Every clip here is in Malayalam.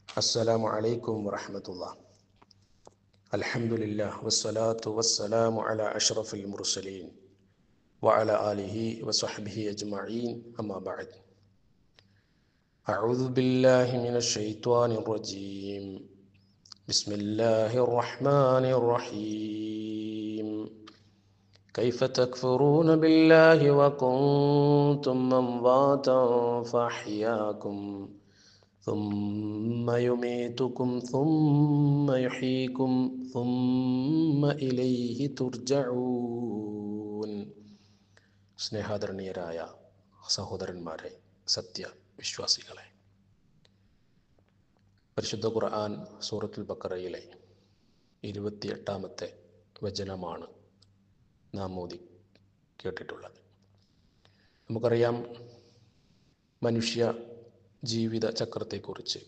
السلام عليكم ورحمة الله الحمد لله والصلاة والسلام على أشرف المرسلين وعلى آله وصحبه أجمعين أما بعد أعوذ بالله من الشيطان الرجيم بسم الله الرحمن الرحيم كيف تكفرون بالله وكنتم أمواتا فأحياكم ثم يميتكم ثم يحييكم ثم إليه ترجعون സ്നേഹാദരണീയരായ സഹോദരന്മാരെ സത്യ വിശ്വാസികളെ പരിശുദ്ധ ഖുർആൻ സൂറത്തുൽ ബക്കറയിലെ ഇരുപത്തിയെട്ടാമത്തെ വചനമാണ് നാം മോദി കേട്ടിട്ടുള്ളത് നമുക്കറിയാം മനുഷ്യ ജീവിത ചക്രത്തെക്കുറിച്ച്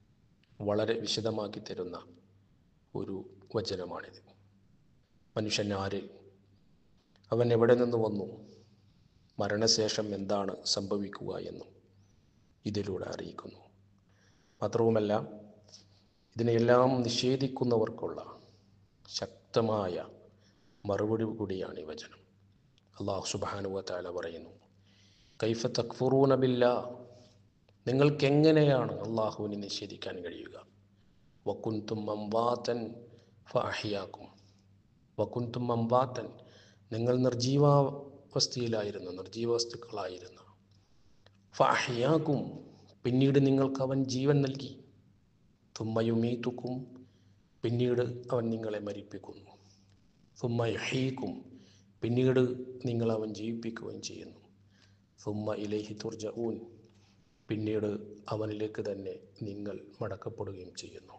വളരെ വിശദമാക്കി തരുന്ന ഒരു വചനമാണിത് മനുഷ്യൻ ആര് അവൻ എവിടെ നിന്ന് വന്നു മരണശേഷം എന്താണ് സംഭവിക്കുക എന്നും ഇതിലൂടെ അറിയിക്കുന്നു മാത്രവുമല്ല ഇതിനെല്ലാം നിഷേധിക്കുന്നവർക്കുള്ള ശക്തമായ മറുപടി കൂടിയാണ് ഈ വചനം അള്ളാഹു സുബാനുവ താല പറയുന്നു കൈഫ തക്ഫുറൂന ബില്ലാ നിങ്ങൾക്ക് എങ്ങനെയാണ് അള്ളാഹുവിനെ നിഷേധിക്കാൻ കഴിയുക വക്കുൻതും അംവാത്തൻ ഫാഹിയാക്കും വക്കുൻതും അംവാത്തൻ നിങ്ങൾ നിർജീവാവസ്ഥയിലായിരുന്നു നിർജീവ വസ്തുക്കളായിരുന്നു ഫാഹിയാക്കും പിന്നീട് നിങ്ങൾക്ക് അവൻ ജീവൻ നൽകി തുമ്മയുമീത്തുക്കും പിന്നീട് അവൻ നിങ്ങളെ മരിപ്പിക്കുന്നു തുമ്മയുഹീക്കും പിന്നീട് നിങ്ങൾ അവൻ ജീവിപ്പിക്കുകയും ചെയ്യുന്നു തുമ്മ ഇലേഹി തുർജഊൻ പിന്നീട് അവനിലേക്ക് തന്നെ നിങ്ങൾ മടക്കപ്പെടുകയും ചെയ്യുന്നു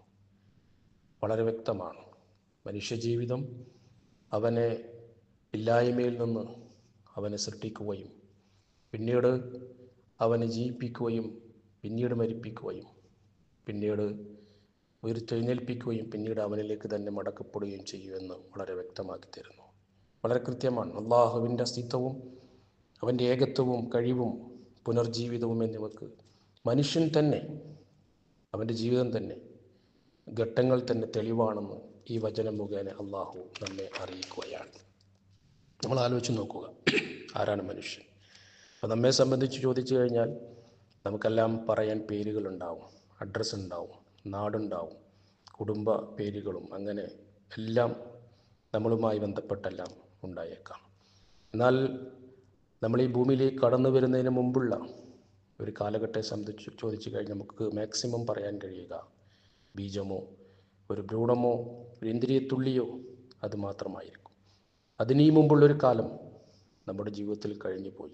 വളരെ വ്യക്തമാണ് മനുഷ്യജീവിതം അവനെ ഇല്ലായ്മയിൽ നിന്ന് അവനെ സൃഷ്ടിക്കുകയും പിന്നീട് അവനെ ജീവിപ്പിക്കുകയും പിന്നീട് മരിപ്പിക്കുകയും പിന്നീട് ഉയർത്തെഴുന്നേൽപ്പിക്കുകയും പിന്നീട് അവനിലേക്ക് തന്നെ മടക്കപ്പെടുകയും ചെയ്യുമെന്ന് വളരെ വ്യക്തമാക്കി തരുന്നു വളരെ കൃത്യമാണ് അള്ളാഹുവിൻ്റെ അസ്തിത്വവും അവൻ്റെ ഏകത്വവും കഴിവും പുനർജീവിതവും എന്നിവക്ക് മനുഷ്യൻ തന്നെ അവൻ്റെ ജീവിതം തന്നെ ഘട്ടങ്ങൾ തന്നെ തെളിവാണെന്ന് ഈ വചനം മുഖേന അള്ളാഹു നമ്മെ അറിയിക്കുകയാണ് നമ്മൾ ആലോചിച്ച് നോക്കുക ആരാണ് മനുഷ്യൻ അപ്പോൾ നമ്മെ സംബന്ധിച്ച് ചോദിച്ചു കഴിഞ്ഞാൽ നമുക്കെല്ലാം പറയാൻ പേരുകളുണ്ടാവും അഡ്രസ്സ് ഉണ്ടാവും നാടുണ്ടാവും കുടുംബ പേരുകളും അങ്ങനെ എല്ലാം നമ്മളുമായി ബന്ധപ്പെട്ടെല്ലാം ഉണ്ടായേക്കാം എന്നാൽ നമ്മൾ ഈ ഭൂമിയിലേക്ക് കടന്നു വരുന്നതിന് മുമ്പുള്ള ഒരു കാലഘട്ടത്തെ സംബന്ധിച്ച് ചോദിച്ചു കഴിഞ്ഞാൽ നമുക്ക് മാക്സിമം പറയാൻ കഴിയുക ബീജമോ ഒരു ഭ്രൂണമോ ഒരു ഇന്ദ്രിയത്തുള്ളിയോ അത് മാത്രമായിരിക്കും അതിനീ മുമ്പുള്ളൊരു കാലം നമ്മുടെ ജീവിതത്തിൽ കഴിഞ്ഞു പോയി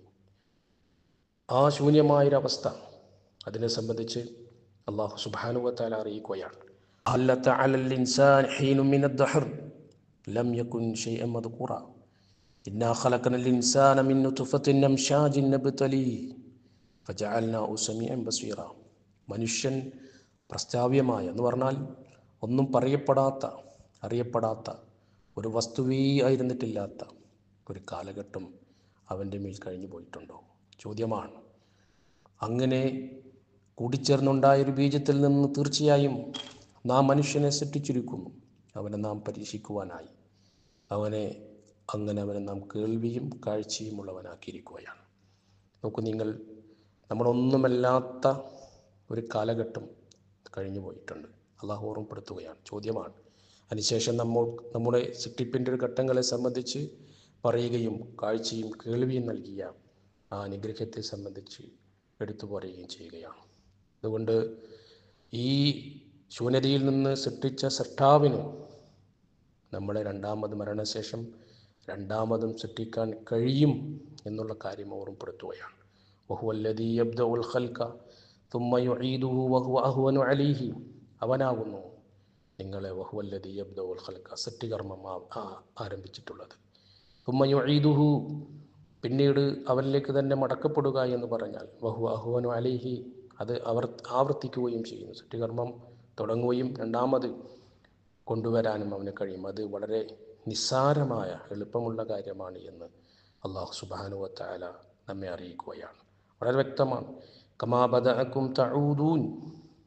ആ ശൂന്യമായൊരവസ്ഥ അതിനെ സംബന്ധിച്ച് അള്ളാഹു സുബാനുവത്താല അറിയിക്കുകയാണ് അല്ലത്ത അലൽ ഇൻസാൻ ഹീനു മിനദ് ദഹർ ലം യകുൻ ഷൈഅൻ മദ്കൂറ إنا خلقنا الإنسان من نطفة نمشاج نبتليه فجعلناه سميعا بصيرا മനുഷ്യൻ പ്രസ്താവ്യമായ എന്ന് പറഞ്ഞാൽ ഒന്നും പറയപ്പെടാത്ത അറിയപ്പെടാത്ത ഒരു വസ്തുവേ ആയിരുന്നിട്ടില്ലാത്ത ഒരു കാലഘട്ടം അവൻ്റെ മേൽ കഴിഞ്ഞു പോയിട്ടുണ്ടോ ചോദ്യമാണ് അങ്ങനെ കൂടിച്ചേർന്നുണ്ടായ ഒരു ബീജത്തിൽ നിന്ന് തീർച്ചയായും നാം മനുഷ്യനെ സൃഷ്ടിച്ചിരിക്കുന്നു അവനെ നാം പരീക്ഷിക്കുവാനായി അവനെ അങ്ങനെ അവനെ നാം കേൾവിയും കാഴ്ചയും ഉള്ളവനാക്കിയിരിക്കുകയാണ് നോക്കൂ നിങ്ങൾ നമ്മളൊന്നുമല്ലാത്ത ഒരു കാലഘട്ടം കഴിഞ്ഞു പോയിട്ടുണ്ട് അള്ളാഹു ഓർമ്മപ്പെടുത്തുകയാണ് ചോദ്യമാണ് അതിനുശേഷം നമ്മൾ നമ്മുടെ സൃഷ്ടിപ്പിൻ്റെ ഒരു ഘട്ടങ്ങളെ സംബന്ധിച്ച് പറയുകയും കാഴ്ചയും കേൾവിയും നൽകിയ ആ അനുഗ്രഹത്തെ സംബന്ധിച്ച് എടുത്തു പറയുകയും ചെയ്യുകയാണ് അതുകൊണ്ട് ഈ ശൂന്യതയിൽ നിന്ന് സൃഷ്ടിച്ച സൃഷ്ടാവിന് നമ്മളെ രണ്ടാമത് മരണശേഷം രണ്ടാമതും സൃഷ്ടിക്കാൻ കഴിയും എന്നുള്ള കാര്യം ഓർമ്മപ്പെടുത്തുകയാണ് വഹുവല്ലദീ യബ്ദഉൽ ഖൽക തുമ്മ യുഈദുഹു വഹുവ അഹ്വനു അലൈഹി അവനാകുന്നു നിങ്ങളെ വഹുവല്ലദീ യബ്ദഉൽ ഖൽക സൃഷ്ടികർമ്മം ആരംഭിച്ചിട്ടുള്ളത് തുമ്മ യുഈദുഹു പിന്നീട് അവരിലേക്ക് തന്നെ മടക്കപ്പെടുക എന്ന് പറഞ്ഞാൽ വഹു അഹ്വനു അലൈഹി അത് അവർ ആവർത്തിക്കുകയും ചെയ്യുന്നു സൃഷ്ടികർമ്മം തുടങ്ങുകയും രണ്ടാമത് കൊണ്ടുവരാനും അവന് കഴിയും അത് വളരെ നിസ്സാരമായ എളുപ്പമുള്ള കാര്യമാണ് എന്ന് അള്ളാഹു സുബാനുവത്താല നമ്മെ അറിയിക്കുകയാണ് വളരെ വ്യക്തമാണ് കമാബദഅക്കും തഊദൂൻ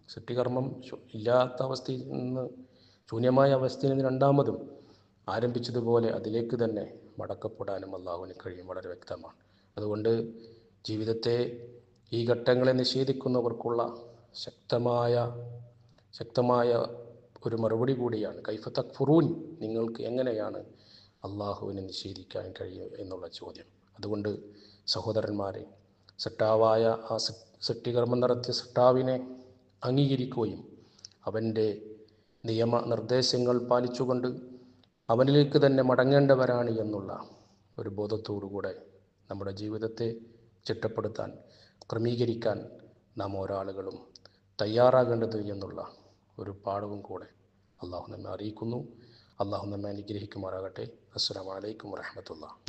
സൃഷ്ടികർമ്മം ശു- ഇല്ലാത്ത അവസ്ഥയിൽ നിന്ന് ശൂന്യമായ അവസ്ഥയിൽ നിന്ന് രണ്ടാമതും ആരംഭിച്ചതുപോലെ അതിലേക്ക് തന്നെ മടക്കപ്പെടാനും അള്ളാഹുവിന് കഴിയും വളരെ വ്യക്തമാണ് അതുകൊണ്ട് ജീവിതത്തെ ഈ ഘട്ടങ്ങളെ നിഷേധിക്കുന്നവർക്കുള്ള ശക്തമായ ശക്തമായ ഒരു മറുപടി കൂടിയാണ് കൈഫ തക്ഫുറൂൻ നിങ്ങൾക്ക് എങ്ങനെയാണ് അള്ളാഹുവിനെ നിഷേധിക്കാൻ കഴിയും എന്നുള്ള ചോദ്യം അതുകൊണ്ട് സഹോദരന്മാരെ സട്ടാവായ ആ സ- സൃഷ്ടികർമ്മം നടത്തിയ സട്ടാവിനെ അംഗീകരിക്കുകയും അവൻ്റെ നിയമ നിർദ്ദേശങ്ങൾ പാലിച്ചുകൊണ്ട് അവനിലേക്ക് തന്നെ മടങ്ങേണ്ടവരാണ് എന്നുള്ള ഒരു ബോധത്തോടുകൂടെ നമ്മുടെ ജീവിതത്തെ ചിട്ടപ്പെടുത്താൻ ക്രമീകരിക്കാൻ നാം ഒരാളുകളും തയ്യാറാകേണ്ടത് എന്നുള്ള ഒരു പാഠവും കൂടെ അള്ളാഹു നമ്മെ അറിയിക്കുന്നു അള്ളാഹു നമ്മെ അനുഗ്രഹിക്കുമാറാകട്ടെ അസ്സാം വലൈക്കും വാഹമത്തുള്ള